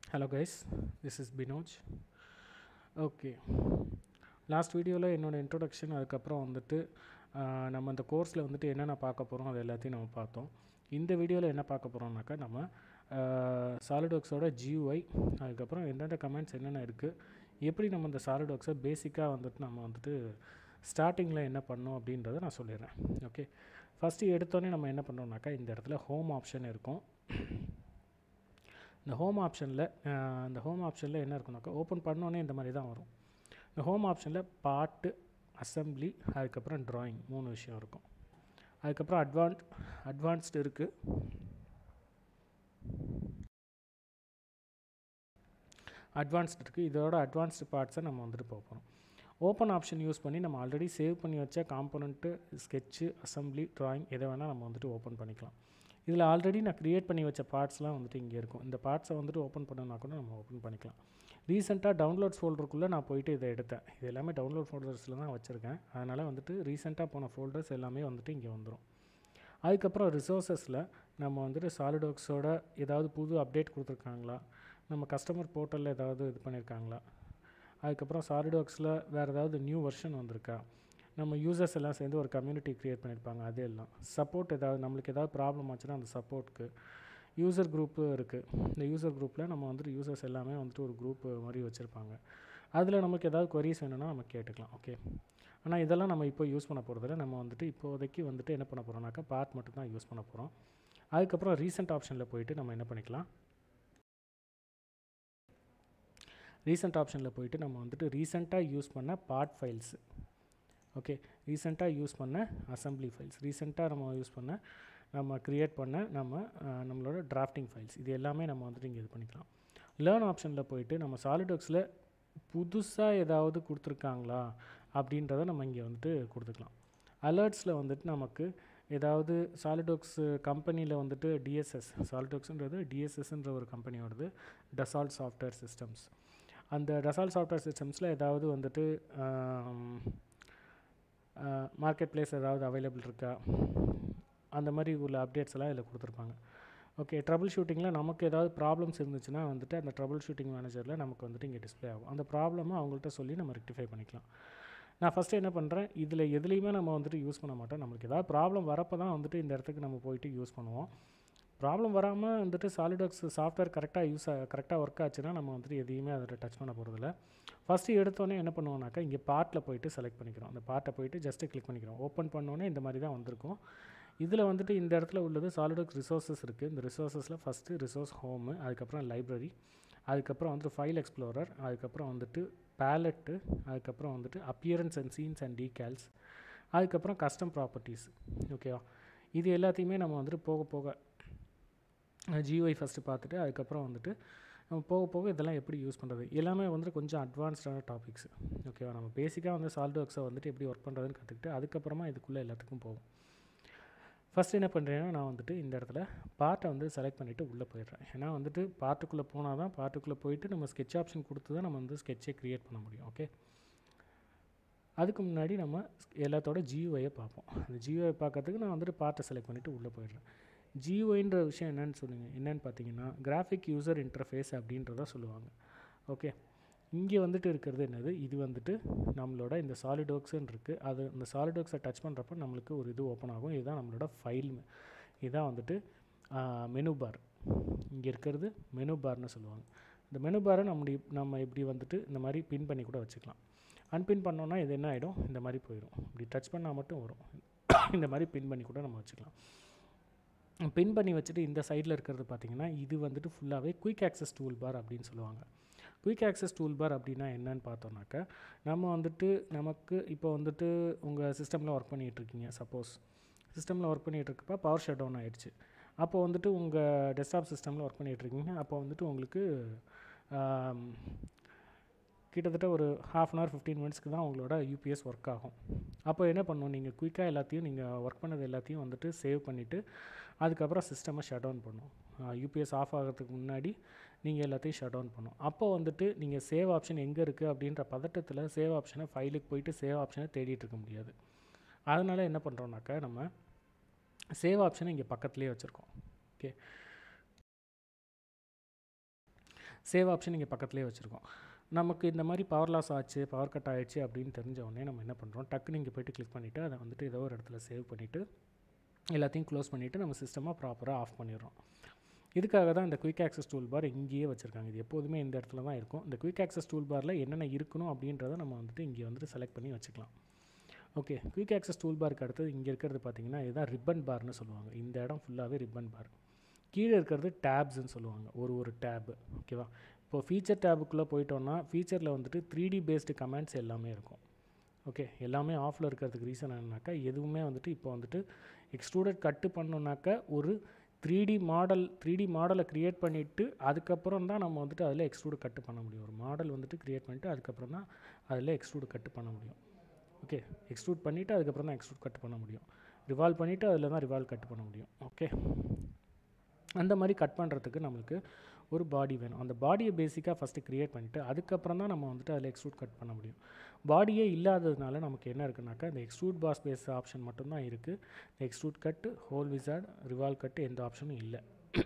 hello guys this is Binoj okay last வீடியோவில் என்னோடய introduction அதுக்கப்புறம் வந்துட்டு ஆஹ், நம்ம இந்த கோர்ஸில் வந்துட்டு என்னென்ன பார்க்க போகிறோம் அது எல்லாத்தையும் நம்ம பார்த்தோம் இந்த வீடியோவில் என்ன பார்க்க போகிறோம்னாக்கா நம்ம சாலிட்ஒர்க்ஸோட ஜியூஐ அதுக்கப்புறம் எந்தெந்த கமெண்ட்ஸ் என்னென்ன இருக்குது எப்படி நம்ம இந்த சாலிட்ஒர்க்ஸை பேசிக்காக வந்துட்டு நம்ம வந்துட்டு ஸ்டார்டிங்கில் என்ன பண்ணோம் அப்படின்றத நான் சொல்லிடுறேன் ஓகே ஃபஸ்ட்டு எடுத்தோடனே நம்ம என்ன பண்ணுறோம்னாக்கா இந்த இடத்துல ஹோம் ஆப்ஷன் இருக்கும் இந்த ஹோம் ஆப்ஷனில் இந்த ஹோம் ஆப்ஷனில் என்ன இருக்குனாக்கா ஓப்பன் பண்ணோன்னே இந்த மாதிரி தான் வரும் இந்த ஹோம் ஆப்ஷனில் பாட்டு அசம்பிளி அதுக்கப்புறம் drawing மூணு விஷயம் இருக்கும் அதுக்கப்புறம் அட்வான்ஸ் அட்வான்ஸ்டு இருக்குது அட்வான்ஸ்டு இருக்குது இதோட அட்வான்ஸ்டு பார்ட்ஸை நம்ம வந்துட்டு போக போகிறோம் ஓப்பன் ஆப்ஷன் யூஸ் பண்ணி நம்ம ஆல்ரெடி சேவ் பண்ணி வச்ச காம்போனண்ட்டு ஸ்கெட்சு அசம்பிளி drawing எதை வேணால் நம்ம வந்துட்டு ஓப்பன் பண்ணிக்கலாம் இதில் ஆல்ரெடி நான் க்ரியேட் பண்ணி வச்ச பார்ட்ஸ்லாம் வந்துட்டு இங்கே இருக்கும் இந்த பார்ட்ஸை வந்துட்டு ஓப்பன் பண்ணனா கூட நம்ம ஓப்பன் பண்ணிக்கலாம் ரீசெண்டாக டவுன்லோட்ஸ் ஃபோல்டருக்குள்ளே நான் போயிட்டு இதை எடுத்தேன் இது எல்லாமே டவுன்லோட் ஃபோல்டர்ஸில் தான் வச்சுருக்கேன் அதனால் வந்துட்டு ரீசெண்டாக போன ஃபோல்டர்ஸ் எல்லாமே வந்துட்டு இங்கே வந்துடும் அதுக்கப்புறம் ரிசோர்ஸஸில் நம்ம வந்துட்டு சாலிட்ஒர்க்ஸோட ஏதாவது புது அப்டேட் கொடுத்துருக்காங்களா நம்ம கஸ்டமர் போர்ட்டலில் ஏதாவது இது பண்ணியிருக்காங்களா அதுக்கப்புறம் சாலிட்ஒர்க்ஸில் வேறு ஏதாவது நியூ வெர்ஷன் வந்திருக்கா நம்ம யூசர்ஸ் எல்லாம் சேர்ந்து ஒரு கம்யூனிட்டி க்ரியேட் பண்ணியிருப்பாங்க அது எல்லாம் சப்போர்ட் ஏதாவது நம்மளுக்கு ஏதாவது ப்ராப்ளம் ஆச்சுன்னா அந்த சப்போர்ட்க்கு யூசர் குரூப்பு இருக்குது இந்த யூசர் குரூப்பில் நம்ம வந்துட்டு யூசர்ஸ் எல்லாமே வந்துட்டு ஒரு குரூப் மாதிரி வச்சுருப்பாங்க அதில் நமக்கு ஏதாவது கொரிஸ் வேணும்னா நம்ம கேட்டுக்கலாம் ஓகே ஆனால் இதெல்லாம் நம்ம இப்போ யூஸ் பண்ண போகிறதில்ல நம்ம வந்துட்டு இப்போதைக்கு வந்துட்டு என்ன பண்ண போகிறோம்னாக்கா பார்ட் மட்டும் தான் யூஸ் பண்ண போகிறோம் அதுக்கப்புறம் ரீசெண்ட் ஆப்ஷனில் போயிட்டு நம்ம என்ன பண்ணிக்கலாம் ரீசெண்ட் ஆப்ஷனில் போயிட்டு நம்ம வந்துட்டு ரீசெண்டாக யூஸ் பண்ண பார்ட் ஃபைல்ஸு ஓகே ரீசெண்டாக யூஸ் பண்ண அசம்பிளி ஃபைல்ஸ் ரீசெண்டாக நம்ம யூஸ் பண்ண நம்ம க்ரியேட் பண்ண நம்ம அஹ், நம்மளோட டிராஃப்டிங் ஃபைல்ஸ் இது எல்லாமே நம்ம வந்துட்டு இங்கே இது பண்ணிக்கலாம் லேர்ன் ஆப்ஷனில் போயிட்டு நம்ம சாலிட்ஒர்க்ஸில் புதுசாக ஏதாவது கொடுத்துருக்காங்களா அப்படின்றத நம்ம இங்கே வந்துட்டு கொடுத்துக்கலாம் அலர்ட்ஸில் வந்துட்டு நமக்கு ஏதாவது சாலிட்ஒர்க்ஸ் கம்பெனியில் வந்துட்டு டிஎஸ்எஸ் சாலிட்ஒர்க்ஸ்ன்றது டிஎஸ்எஸ்ன்ற ஒரு கம்பெனியோடது டசால்ட் சாஃப்ட்வேர் சிஸ்டம்ஸ் அந்த டசால்ட் சாஃப்ட்வேர் சிஸ்டம்ஸில் ஏதாவது வந்துட்டு மார்க்கெட் பிளேஸ் ஏதாவது அவைலபிள் இருக்கா அந்த மாதிரி உள்ள அப்டேட்ஸ் எல்லாம் இதில் கொடுத்துருப்பாங்க ஓகே ட்ரபிள் ஷூட்டிங்கில் நமக்கு ஏதாவது ப்ராப்ளம்ஸ் இருந்துச்சுன்னா வந்துட்டு அந்த ட்ரபிள் ஷூட்டிங் மேனேஜரில் நமக்கு வந்துட்டு இங்கே டிஸ்ப்ளே ஆகும் அந்த ப்ராப்ளமை அவங்கள்ட்ட சொல்லி நம்ம ரெக்டிஃபை பண்ணிக்கலாம் நான் ஃபஸ்ட்டு என்ன பண்ணுறேன் இதில் எதுலேயுமே நம்ம வந்துட்டு யூஸ் பண்ண மாட்டோம் நம்மளுக்கு ஏதாவது ப்ராப்ளம் வரப்போ தான் வந்துட்டு இந்த இடத்துக்கு நம்ம போயிட்டு யூஸ் பண்ணுவோம் ப்ராப்ளம் வராமல் வந்துட்டு சாலிட்ஒர்க்ஸ் சாஃப்ட்வேர் கரெக்டாக யூஸ் கரெக்டாக ஒர்க் ஆச்சுன்னா நம்ம வந்துட்டு எதையுமே அதில் டச் பண்ண போகிறதில்ல ஃபஸ்ட்டு எடுத்தோன்னே என்ன பண்ணுவோம்னாக்கா இங்கே பார்ட்டில் போயிட்டு செலக்ட் பண்ணிக்கிறோம் அந்த பார்ட்டை போயிட்டு ஜஸ்ட்டு கிளிக் பண்ணிக்கிறோம் ஓப்பன் பண்ணோன்னே இந்த மாதிரி தான் வந்திருக்கும் இதில் வந்துட்டு இந்த இடத்துல உள்ளது சாலிட்ஒர்க்ஸ் ரிசோர்ஸஸ் இருக்குது இந்த ரிசோர்ஸஸில் ஃபஸ்ட்டு ரிசோர்ஸ் ஹோமு அதுக்கப்புறம் லைப்ரரி அதுக்கப்புறம் வந்துட்டு ஃபைல் எக்ஸ்ப்ளோரர் அதுக்கப்புறம் வந்துட்டு பேலட்டு அதுக்கப்புறம் வந்துட்டு appearance and scenes and decals அதுக்கப்புறம் கஸ்டம் ப்ராப்பர்ட்டிஸ் ஓகேவா இது எல்லாத்தையுமே நம்ம வந்துட்டு போக போக ஜிஒய் ஃபஸ்ட்டு பார்த்துட்டு அதுக்கப்புறம் வந்துட்டு நம்ம போக போக இதெல்லாம் எப்படி யூஸ் பண்ணுறது எல்லாமே வந்துட்டு கொஞ்சம் அட்வான்ஸ்டான டாபிக்ஸ் ஓகேவா நம்ம பேசிக்காக வந்து சால்ட் ஒர்க்ஸை வந்துட்டு எப்படி ஒர்க் பண்ணுறதுன்னு கற்றுக்கிட்டு அதுக்கப்புறமா இதுக்குள்ளே எல்லாத்துக்கும் போகும் ஃபஸ்ட் என்ன பண்ணுறேன்னா நான் வந்துட்டு இந்த இடத்துல பார்ட்டை வந்து செலக்ட் பண்ணிவிட்டு உள்ளே போயிடுறேன் ஏன்னா வந்துட்டு பார்ட்டுக்குள்ளே போனால் தான் பார்ட்டுக்குள்ளே போயிட்டு நம்ம ஸ்கெட்ச் ஆப்ஷன் கொடுத்து தான் நம்ம வந்து ஸ்கெட்சை க்ரியேட் பண்ண முடியும் ஓகே அதுக்கு முன்னாடி நம்ம எல்லாத்தோட ஜியூஐயை பார்ப்போம் அந்த ஜியூஐ பார்க்கறதுக்கு நான் வந்துட்டு பார்ட்டை செலக்ட் பண்ணிவிட்டு உள்ளே போயிடுறேன் ஜியூஐன்ற விஷயம் என்னன்னு சொல்லுங்க என்னன்னு பார்த்தீங்கன்னா கிராஃபிக் யூசர் இன்டர்ஃபேஸ் அப்படின்றத சொல்லுவாங்க ஓகே இங்கே வந்துட்டு இருக்கிறது என்னது இது வந்துட்டு நம்மளோட இந்த சாலிட்ஒர்க்ஸ்ன்னு இருக்குது அது இந்த சாலிட்ஒர்க்ஸை டச் பண்ணுறப்ப நம்மளுக்கு ஒரு இது ஓப்பன் ஆகும் இதுதான் நம்மளோட ஃபைல் இதுதான் வந்துட்டு மெனு பார் இங்கே இருக்கிறது மெனு பார்னு சொல்லுவாங்க இந்த மெனு பாரை நம்ம நம்ம இப்படி வந்துட்டு இந்த மாதிரி பின் பண்ணி கூட வச்சுக்கலாம் அன்பின் பண்ணோன்னா இது என்ன ஆகிடும் இந்த மாதிரி போயிடும் இப்படி டச் பண்ணால் மட்டும் வரும் இந்த மாதிரி பின் பண்ணி கூட நம்ம வச்சுக்கலாம் பின் பண்ணி வச்சுட்டு இந்த சைடில் இருக்கிறது பார்த்தீங்கன்னா இது வந்துட்டு ஃபுல்லாகவே குயிக் ஆக்சஸ் டூல் பார் அப்படின்னு சொல்லுவாங்க குயிக் ஆக்சஸ் டூல் பார் அப்படின்னா என்னன்னு பார்த்தோம்னாக்கா நம்ம வந்துட்டு நமக்கு இப்போ வந்துட்டு உங்கள் சிஸ்டமில் ஒர்க் பண்ணிகிட்ருக்கீங்க சப்போஸ் சிஸ்டமில் ஒர்க் பண்ணிகிட்டு இருக்கப்ப பவர் ஷட் டவுன் ஆகிடுச்சு அப்போ வந்துட்டு உங்கள் டெஸ்க்டாப் சிஸ்டமில் ஒர்க் பண்ணிகிட்ருக்கீங்க அப்போ வந்துட்டு உங்களுக்கு ஆம், கிட்டத்தட்ட ஒரு ஹாஃப் அன் ஹவர் ஃபிஃப்டீன் மினிட்ஸ்க்கு தான் உங்களோட யூபிஎஸ் ஒர்க் ஆகும் அப்போ என்ன பண்ணணும் நீங்கள் குயிக்காக எல்லாத்தையும் நீங்கள் ஒர்க் பண்ணது எல்லாத்தையும் வந்துட்டு சேவ் பண்ணிவிட்டு அதுக்கப்புறம் சிஸ்டமை ஷட் டவுன் பண்ணும் யூபிஎஸ் ஆஃப் ஆகிறதுக்கு முன்னாடி நீங்கள் எல்லாத்தையும் ஷட் டவுன் பண்ணும் அப்போ வந்துட்டு நீங்கள் சேவ் ஆப்ஷன் எங்கே இருக்குது அப்படின்ற பதட்டத்தில் சேவ் ஆப்ஷனை ஃபைலுக்கு போயிட்டு சேவ் ஆப்ஷனை தேடிட்டு இருக்க முடியாது அதனால் என்ன பண்ணுறோம்னாக்கா நம்ம சேவ் ஆப்ஷனை இங்கே பக்கத்துலேயே வச்சுருக்கோம் ஓகே சேவ் ஆப்ஷன் இங்கே பக்கத்துலேயே வச்சுருக்கோம் நமக்கு இந்த மாதிரி பவர் லாஸ் ஆச்சு பவர் கட் ஆயிடுச்சு அப்படின்னு தெரிஞ்ச உடனே நம்ம என்ன பண்ணுறோம் டக்குன்னு இங்கே போயிட்டு கிளிக் பண்ணிவிட்டு அதை வந்துட்டு ஏதோ ஒரு இடத்துல சேவ் பண்ணிவிட்டு எல்லாத்தையும் க்ளோஸ் பண்ணிவிட்டு நம்ம சிஸ்டமாக ப்ராப்பராக ஆஃப் பண்ணிடுறோம் இதுக்காக தான் இந்த குயிக் ஆக்சஸ் டூல் பார் இங்கேயே வச்சுருக்காங்க இது எப்போதுமே இந்த இடத்துல தான் இருக்கும் இந்த குயிக் ஆக்சஸ் டூல் பாரில் என்னென்ன இருக்கணும் அப்படின்றத நம்ம வந்துட்டு இங்கே வந்துட்டு செலக்ட் பண்ணி வச்சுக்கலாம் ஓகே குயிக் ஆக்சஸ் டூல் பாருக்கு அடுத்தது இங்கே இருக்கிறது பார்த்தீங்கன்னா இதுதான் ரிப்பன் பார்னு சொல்லுவாங்க இந்த இடம் ஃபுல்லாகவே ரிப்பன் பார் கீழே இருக்கிறது டேப்ஸ்ன்னு சொல்லுவாங்க ஒரு ஒரு டேப் ஓகேவா இப்போ ஃபீச்சர் டேபுக்குள்ளே போயிட்டோம்னா ஃபீச்சரில் வந்துட்டு த்ரீ டி பேஸ்டு கமெண்ட்ஸ் எல்லாமே இருக்கும் ஓகே எல்லாமே ஆஃபில் இருக்கிறதுக்கு ரீசன் என்னன்னாக்கா எதுவுமே வந்துட்டு இப்போ வந்துட்டு எக்ஸ்ட்ரூடட் கட்டு பண்ணோன்னாக்கா ஒரு three D model three D மாடலை க்ரியேட் பண்ணிவிட்டு அதுக்கப்புறம் தான் நம்ம வந்துட்டு அதில் எக்ஸ்ட்ரூடு கட்டு பண்ண முடியும் ஒரு மாடல் வந்துட்டு க்ரியேட் பண்ணிவிட்டு அதுக்கப்புறம் தான் அதில் எக்ஸ்ட்ரூடு கட்டு பண்ண முடியும் ஓகே எக்ஸ்ட்ரூட் பண்ணிவிட்டு அதுக்கப்புறம் தான் எக்ஸ்ட்ரூட் கட் பண்ண முடியும் ரிவால்வ் பண்ணிவிட்டு அதில் தான் ரிவால்வ் கட் பண்ண முடியும் ஓகே அந்த மாதிரி கட் பண்ணுறதுக்கு நம்மளுக்கு ஒரு பாடி வேணும் அந்த பாடியை பேசிக்காக ஃபஸ்ட்டு க்ரியேட் பண்ணிவிட்டு அதுக்கப்புறம் தான் நம்ம வந்துட்டு அதில் எக்ஸ்ட்ரூட் கட் பண்ண முடியும் பாடியே இல்லாததுனால நமக்கு என்ன இருக்குனாக்கா இந்த எக்ஸ்ட்ரூட் பாஸ் பேஸ் ஆப்ஷன் மட்டும்தான் இருக்குது இந்த extrude cut hole wizard revolve cut எந்த ஆப்ஷனும் இல்லை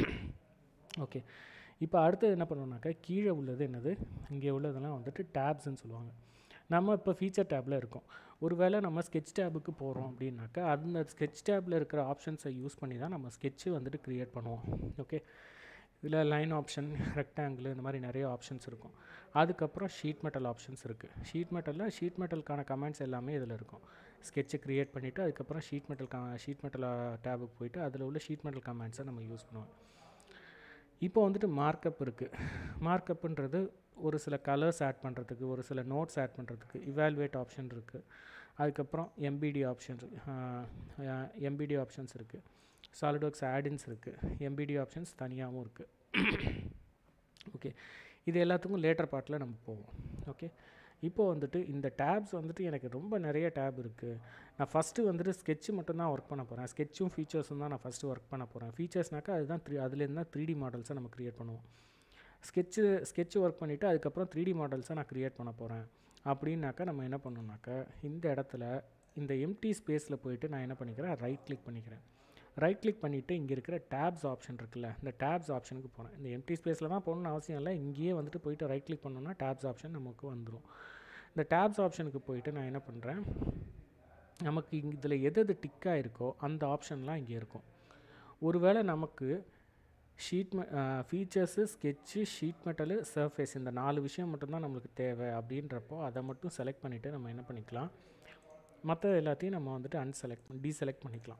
ஓகே இப்போ அடுத்தது என்ன பண்ணுவோம்னாக்கா கீழே உள்ளது என்னது இங்கே உள்ளதெல்லாம் வந்துட்டு டேப்ஸ்ன்னு சொல்லுவாங்க நம்ம இப்போ ஃபீச்சர் டேப்பில் இருக்கோம் ஒருவேளை நம்ம ஸ்கெட்ச் டேபுக்கு போகிறோம் அப்படின்னாக்கா அந்த ஸ்கெட்ச் டேப்பில் இருக்கிற ஆப்ஷன்ஸை யூஸ் பண்ணி தான் நம்ம ஸ்கெட்சு வந்துட்டு க்ரியேட் பண்ணுவோம் ஓகே இதில் லைன் ஆப்ஷன் ரெக்டாங்கிள் இந்த மாதிரி நிறைய ஆப்ஷன்ஸ் இருக்கும் அதுக்கப்புறம் ஷீட் மெட்டல் ஆப்ஷன்ஸ் இருக்குது ஷீட் மெட்டலில் ஷீட் மெட்டலுக்கான கமெண்ட்ஸ் எல்லாமே இதில் இருக்கும் ஸ்கெட்சை க்ரியேட் பண்ணிவிட்டு அதுக்கப்புறம் ஷீட் மெட்டல் க ஷீட் மெட்டல் டேபுக்கு போயிட்டு அதில் உள்ள ஷீட் மெட்டல் கமெண்ட்ஸை நம்ம யூஸ் பண்ணுவோம் இப்போ வந்துட்டு மார்க்கப் இருக்குது மார்க்கப்புன்றது ஒரு சில கலர்ஸ் ஆட் பண்ணுறதுக்கு ஒரு சில நோட்ஸ் ஆட் பண்ணுறதுக்கு இவால்வேட் ஆப்ஷன் இருக்குது அதுக்கப்புறம் எம்பிடி ஆப்ஷன்ஸ் எம்பிடி ஆப்ஷன்ஸ் இருக்குது சாலிட்ஒர்க்ஸ் ஆடின்ஸ் இருக்குது எம்பிடி ஆப்ஷன்ஸ் தனியாகவும் இருக்குது ஓகே இது எல்லாத்துக்கும் லேட்டர் பார்ட்டில் நம்ம போவோம் ஓகே இப்போது வந்துட்டு இந்த டேப்ஸ் வந்துட்டு எனக்கு ரொம்ப நிறைய டேப் இருக்குது நான் ஃபஸ்ட்டு வந்துட்டு ஸ்கெட்சு மட்டும்தான் ஒர்க் பண்ண போகிறேன் ஸ்கெட்சும் ஃபீச்சர்ஸும் தான் நான் ஃபஸ்ட்டு ஒர்க் பண்ண போகிறேன் ஃபீச்சர்ஸ்னாக்கா அதுதான் த்ரீ அதுலேருந்து தான் த்ரீ டி மாடல்ஸை நம்ம க்ரியேட் பண்ணுவோம் ஸ்கெட்சு ஸ்கெட்சு ஒர்க் பண்ணிவிட்டு அதுக்கப்புறம் த்ரீ டி மாடல்ஸை நான் க்ரியேட் பண்ண போகிறேன் அப்படின்னாக்கா நம்ம என்ன பண்ணோம்னாக்கா இந்த இடத்துல இந்த எம்டி ஸ்பேஸில் போயிட்டு நான் என்ன பண்ணிக்கிறேன் ரைட் கிளிக் பண்ணிக்கிறேன் ரைட் கிளிக் பண்ணிவிட்டு இங்கே இருக்கிற டேப்ஸ் ஆப்ஷன் இருக்குல்ல இந்த டேப்ஸ் ஆப்ஷனுக்கு போனேன் இந்த எம்டி ஸ்பேஸில் தான் போகணும்னு அவசியம் இல்லை இங்கேயே வந்துட்டு போயிட்டு ரைட் கிளிக் பண்ணோம்னா டேப்ஸ் ஆப்ஷன் நமக்கு வந்துடும் இந்த டேப்ஸ் ஆப்ஷனுக்கு போயிட்டு நான் என்ன பண்ணுறேன் நமக்கு இங்கே இதில் எது எது டிக்காக இருக்கோ அந்த ஆப்ஷன்லாம் இங்கே இருக்கும் ஒருவேளை நமக்கு ஷீட் மெ features sketch sheet metal surface இந்த நாலு விஷயம் மட்டும்தான் நம்மளுக்கு தேவை அப்படின்றப்போ அதை மட்டும் செலக்ட் பண்ணிவிட்டு நம்ம என்ன பண்ணிக்கலாம் மற்ற எல்லாத்தையும் நம்ம வந்துட்டு அன்செலக்ட் டீசெலக்ட் பண்ணிக்கலாம்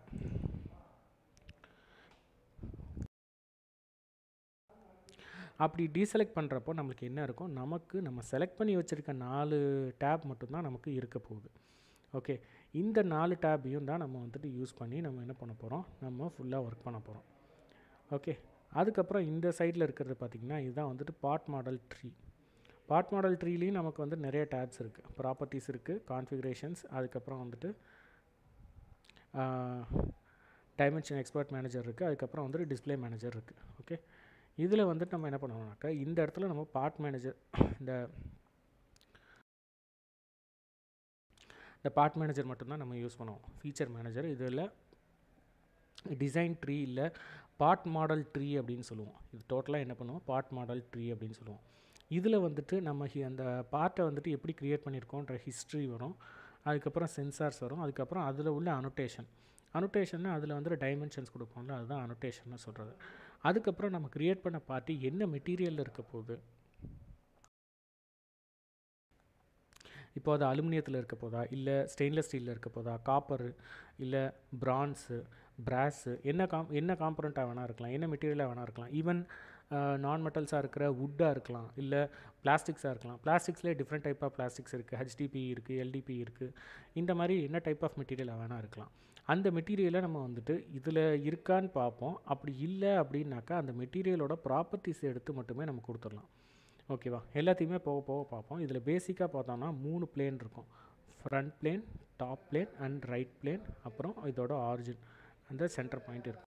அப்படி டீசெலக்ட் பண்ணுறப்போ நம்மளுக்கு என்ன இருக்கும் நமக்கு நம்ம செலக்ட் பண்ணி வச்சுருக்க நாலு டேப் மட்டும்தான் நமக்கு இருக்க போகுது ஓகே இந்த நாலு டேப்பையும் தான் நம்ம வந்துட்டு யூஸ் பண்ணி நம்ம என்ன பண்ண போகிறோம் நம்ம ஃபுல்லாக ஒர்க் பண்ண போகிறோம் ஓகே அதுக்கப்புறம் இந்த சைடில் இருக்கிறது பார்த்திங்கன்னா இதுதான் வந்துட்டு part model tree part model ட்ரீலேயும் நமக்கு வந்து நிறைய டேப்ஸ் இருக்குது ப்ராப்பர்ட்டிஸ் இருக்குது கான்ஃபிகரேஷன்ஸ் அதுக்கப்புறம் வந்துட்டு டைமென்ஷன் எக்ஸ்பர்ட் மேனேஜர் இருக்குது அதுக்கப்புறம் வந்துட்டு டிஸ்பிளே மேனேஜர் இருக்குது ஓகே இதில் வந்துட்டு நம்ம என்ன பண்ணுவோம்னாக்கா இந்த இடத்துல நம்ம பார்ட் மேனேஜர் இந்த இந்த பார்ட் மேனேஜர் மட்டும்தான் நம்ம யூஸ் பண்ணுவோம் ஃபீச்சர் மேனேஜர் இதில் டிசைன் ட்ரீ இல்லை பார்ட் மாடல் ட்ரீ அப்படின்னு சொல்லுவோம் இது டோட்டலாக என்ன பண்ணுவோம் பார்ட் மாடல் ட்ரீ அப்படின்னு சொல்லுவோம் இதில் வந்துட்டு நம்ம ஹி அந்த பார்ட்டை வந்துட்டு எப்படி க்ரியேட் பண்ணியிருக்கோன்ற ஹிஸ்ட்ரி வரும் அதுக்கப்புறம் சென்சார்ஸ் வரும் அதுக்கப்புறம் அதில் உள்ள அனோட்டேஷன் அனோட்டேஷன்னா அதில் வந்துட்டு டைமென்ஷன்ஸ் கொடுப்போம்ல அதுதான் அனோட்டேஷன்னு சொல்கிறது அதுக்கப்புறம் நம்ம க்ரியேட் பண்ண பார்ட்டி என்ன மெட்டீரியலில் இருக்க போகுது இப்போ அது அலுமினியத்தில் இருக்க போதா இல்லை ஸ்டெயின்லெஸ் ஸ்டீலில் இருக்க போதா காப்பரு இல்லை பிரான்ஸு பிராஸு என்ன காம் என்ன காம்பனண்ட்டாக வேணா இருக்கலாம் என்ன மெட்டீரியலாக வேணா இருக்கலாம் ஈவன் நான் மெட்டல்ஸாக இருக்கிற வுட்டாக இருக்கலாம் இல்லை பிளாஸ்டிக்ஸாக இருக்கலாம் பிளாஸ்டிக்ஸ்லேயே டிஃப்ரெண்ட் டைப் ஆஃப் பிளாஸ்டிக்ஸ் இருக்குது ஹெச்டிபி இருக்குது எல்டிபி இருக்குது இந்த மாதிரி என்ன டைப் ஆஃப் மெட்டீரியலாக வேணா இருக்கலாம் அந்த மெட்டீரியலை நம்ம வந்துட்டு இதில் இருக்கான்னு பார்ப்போம் அப்படி இல்லை அப்படின்னாக்கா அந்த மெட்டீரியலோட ப்ராப்பர்ட்டிஸ் எடுத்து மட்டுமே நம்ம கொடுத்துடலாம் ஓகேவா எல்லாத்தையுமே போக போக பார்ப்போம் இதில் பேசிக்காக பார்த்தோம்னா மூணு பிளேன் இருக்கும் front plane top plane and right plane அப்புறம் இதோட ஆரிஜின் அந்த சென்டர் பாயிண்ட் இருக்கும்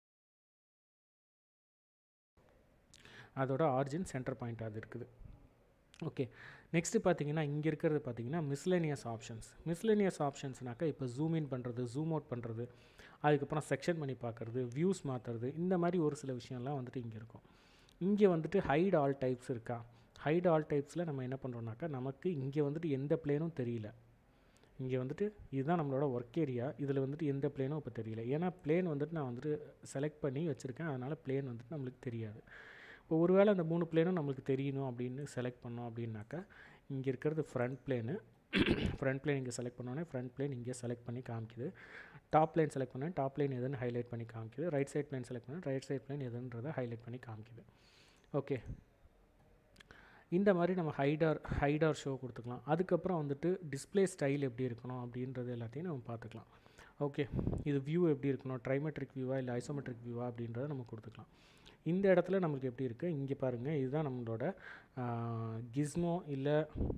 அதோட ஆரிஜின் சென்டர் பாயிண்ட் அது இருக்குது ஓகே நெக்ஸ்ட்டு பார்த்தீங்கன்னா இங்கே இருக்கிறது பார்த்தீங்கன்னா மிஸ்லேனியஸ் ஆப்ஷன்ஸ் மிஸ்லேனியஸ் ஆப்ஷன்ஸ்னாக்கா இப்போ ஜூம் இன் பண்ணுறது ஜூம் அவுட் பண்ணுறது அதுக்கப்புறம் செக்ஷன் பண்ணி பார்க்குறது வியூஸ் மாற்றுறது இந்த மாதிரி ஒரு சில விஷயம்லாம் வந்துட்டு இங்கே இருக்கும் இங்கே வந்துட்டு ஹைட் ஆல் டைப்ஸ் இருக்கா ஹைட் ஆல் டைப்ஸில் நம்ம என்ன பண்ணுறோம்னாக்கா நமக்கு இங்கே வந்துட்டு எந்த பிளேனும் தெரியல இங்கே வந்துட்டு இதுதான் நம்மளோட ஒர்க் ஏரியா இதில் வந்துட்டு எந்த பிளேனும் இப்போ தெரியல ஏன்னா பிளேன் வந்துட்டு நான் வந்துட்டு செலக்ட் பண்ணி வச்சுருக்கேன் அதனால் பிளேன் வந்துட்டு நம்மளுக்கு தெரியாது இப்போ ஒருவேளை அந்த மூணு பிளேனும் நம்மளுக்கு தெரியணும் அப்படின்னு செலக்ட் பண்ணோம் அப்படின்னாக்கா இங்கே இருக்கிறது ஃப்ரண்ட் பிளேனு ஃப்ரண்ட் பிளேன் இங்கே செலக்ட் பண்ணோன்னே ஃப்ரண்ட் பிளேன் இங்கே செலக்ட் பண்ணி காமிக்குது டாப் லைன் செலக்ட் பண்ணேன் டாப் லைன் எதுன்னு ஹைலைட் பண்ணி காமிக்குது ரைட் சைட் பிளேன் செலக்ட் பண்ணேன் ரைட் சைட் பிளேன் எதுன்றதை ஹைலைட் பண்ணி காமிக்குது ஓகே இந்த மாதிரி நம்ம ஹைடார் ஹைடார் ஷோ கொடுத்துக்கலாம் அதுக்கப்புறம் வந்துட்டு டிஸ்பிளே ஸ்டைல் எப்படி இருக்கணும் அப்படின்றது எல்லாத்தையும் நம்ம பார்த்துக்கலாம் ஓகே இது வியூ எப்படி இருக்கணும் ட்ரைமெட்ரிக் வியூவா இல்லை ஐசோமெட்ரிக் வியூவா அப்படின்றத நம்ம கொடுத்துக்கலாம் இந்த இடத்துல நம்மளுக்கு எப்படி இருக்குது இங்கே பாருங்கள் இதுதான் நம்மளோட கிஸ்மோ இல்லை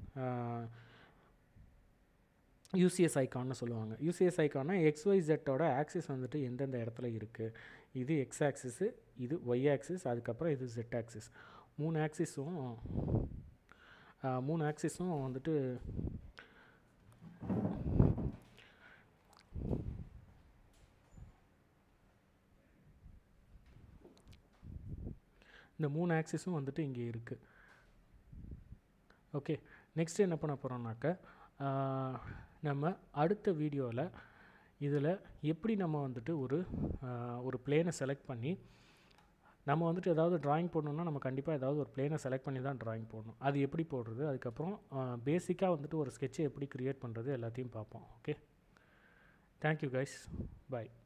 யூசிஎஸ் ஐக்கான்னு சொல்லுவாங்க யூசிஎஸ் ஐக்கான்னா எக்ஸ்ஒய் ஜெட்டோட ஆக்சிஸ் வந்துட்டு எந்தெந்த இடத்துல இருக்குது இது எக்ஸ் ஆக்சிஸு இது ஒய் ஆக்சிஸ் அதுக்கப்புறம் இது ஜெட் ஆக்சிஸ் மூணு ஆக்சிஸும் மூணு ஆக்சிஸும் வந்துட்டு இந்த மூணு ஆக்சிஸும் வந்துட்டு இங்கே இருக்குது ஓகே நெக்ஸ்ட் என்ன பண்ண போகிறோம்னாக்க நம்ம அடுத்த வீடியோவில் இதில் எப்படி நம்ம வந்துட்டு ஒரு ஒரு பிளேனை செலக்ட் பண்ணி நம்ம வந்துட்டு ஏதாவது ட்ராயிங் போடணுன்னா நம்ம கண்டிப்பாக ஏதாவது ஒரு பிளேனை செலக்ட் பண்ணி தான் ட்ராயிங் போடணும் அது எப்படி போடுறது அதுக்கப்புறம் பேசிக்காக வந்துட்டு ஒரு ஸ்கெட்சை எப்படி க்ரியேட் பண்ணுறது எல்லாத்தையும் பார்ப்போம் ஓகே தேங்க்யூ கைஸ் பாய்